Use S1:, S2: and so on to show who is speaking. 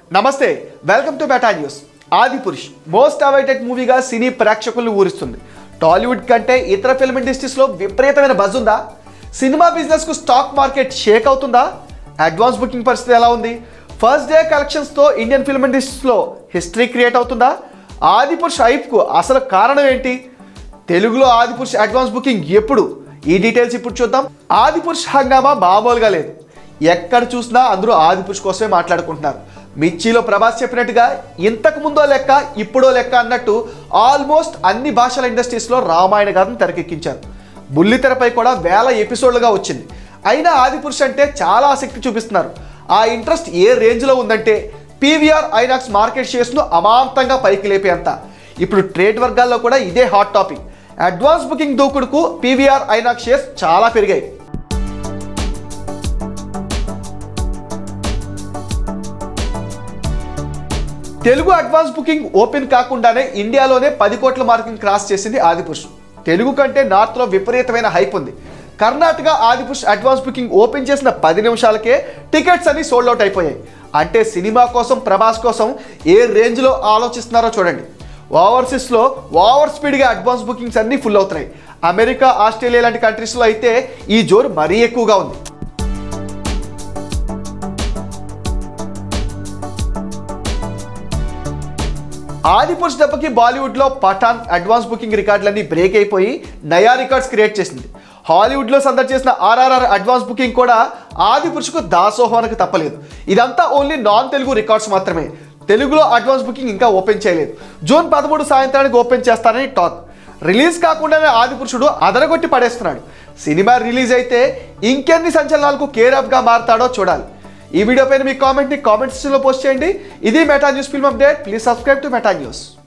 S1: నమస్తే welcome to beta news ఆది పురుష్ most awaited మూవీగా సినీ ప్రేక్షకులను ఊరిస్తుంది టాలీవుడ్ కంటే ఇతర ఫిల్మ్ ఇండస్ట్రీస్లో విపరీతమైన బజ్ ఉందా సినిమా బిజినెస్కు స్టాక్ మార్కెట్ షేక్ అవుతుందా అడ్వాన్స్ బుకింగ్ పరిస్థితి ఎలా ఉంది ఫస్ట్ డే కలెక్షన్స్తో ఇండియన్ ఫిల్మ్ ఇండస్ట్రీస్లో హిస్టరీ క్రియేట్ అవుతుందా ఆది పురుష్ హైప్కు అసలు కారణం ఏంటి తెలుగులో ఆదిపురుష్ అడ్వాన్స్ బుకింగ్ ఎప్పుడు ఈ డీటెయిల్స్ ఇప్పుడు చూద్దాం ఆదిపురుష్ హంగామా మామూలుగా లేదు ఎక్కడ చూసినా అందరూ ఆదిపురుష్ కోసమే మాట్లాడుకుంటున్నారు మిర్చిలో ప్రభాస్ చెప్పినట్టుగా ఇంతకు ముందో లెక్క ఇప్పుడో లెక్క అన్నట్టు ఆల్మోస్ట్ అన్ని భాషల ఇండస్ట్రీస్లో రామాయణ గాథను తెరకెక్కించారు బుల్లితెరపై కూడా వేల ఎపిసోడ్లుగా వచ్చింది అయినా ఆదిపురుష్ అంటే చాలా ఆసక్తి చూపిస్తున్నారు ఆ ఇంట్రెస్ట్ ఏ రేంజ్లో ఉందంటే పీవీఆర్ ఐనాక్స్ మార్కెట్ షేర్స్ను అమాంతంగా పైకి లేపేంత ఇప్పుడు ట్రేడ్ వర్గాల్లో కూడా ఇదే హాట్ టాపిక్ అడ్వాన్స్ బుకింగ్ దూకుడుకు పీవీఆర్ ఐనాక్స్ షేర్స్ చాలా పెరిగాయి తెలుగు అడ్వాన్స్ బుకింగ్ ఓపెన్ కాకుండానే ఇండియాలోనే పది కోట్ల మార్కింగ్ క్రాస్ చేసింది ఆదిపురుష్ తెలుగు కంటే నార్త్లో విపరీతమైన హైప్ ఉంది Karnataka Adipurush advance booking open చేసిన పది నిమిషాలకే టికెట్స్ అన్ని సోల్డ్ అవుట్ అయిపోయాయి అంటే సినిమా కోసం ప్రభాస్ కోసం ఏ రేంజ్లో ఆలోచిస్తున్నారో చూడండి ఓవర్సీస్లో ఓవర్ స్పీడ్గా అడ్వాన్స్ బుకింగ్స్ అన్నీ ఫుల్ అవుతున్నాయి అమెరికా ఆస్ట్రేలియా లాంటి కంట్రీస్లో అయితే ఈ జోరు మరీ ఎక్కువగా ఉంది ఆదిపురుష్ దెబ్బకి బాలీవుడ్లో పఠాన్ అడ్వాన్స్ బుకింగ్ రికార్డులన్నీ బ్రేక్ అయిపోయి నయా రికార్డ్స్ క్రియేట్ చేసింది హాలీవుడ్లో సందడి చేసిన ఆర్ఆర్ఆర్ అడ్వాన్స్ బుకింగ్ కూడా ఆదిపురుషుకు దాసోహానికి తప్పలేదు ఇదంతా ఓన్లీ నాన్ తెలుగు రికార్డ్స్ మాత్రమే తెలుగులో అడ్వాన్స్ బుకింగ్ ఇంకా ఓపెన్ చేయలేదు జూన్ పదమూడు సాయంత్రానికి ఓపెన్ చేస్తారని టాక్ రిలీజ్ కాకుండానే ఆదిపురుషుడు అదరగొట్టి పడేస్తున్నాడు సినిమా రిలీజ్ అయితే ఇంకెన్ని సంచలనాలకు కేర్ గా మారతాడో చూడాలి ఈ వీడియో పైన మీ కామెంట్ని కామెంట్ సెక్షన్లో పోస్ట్ చేయండి ఇది Meta news film update please subscribe to Meta news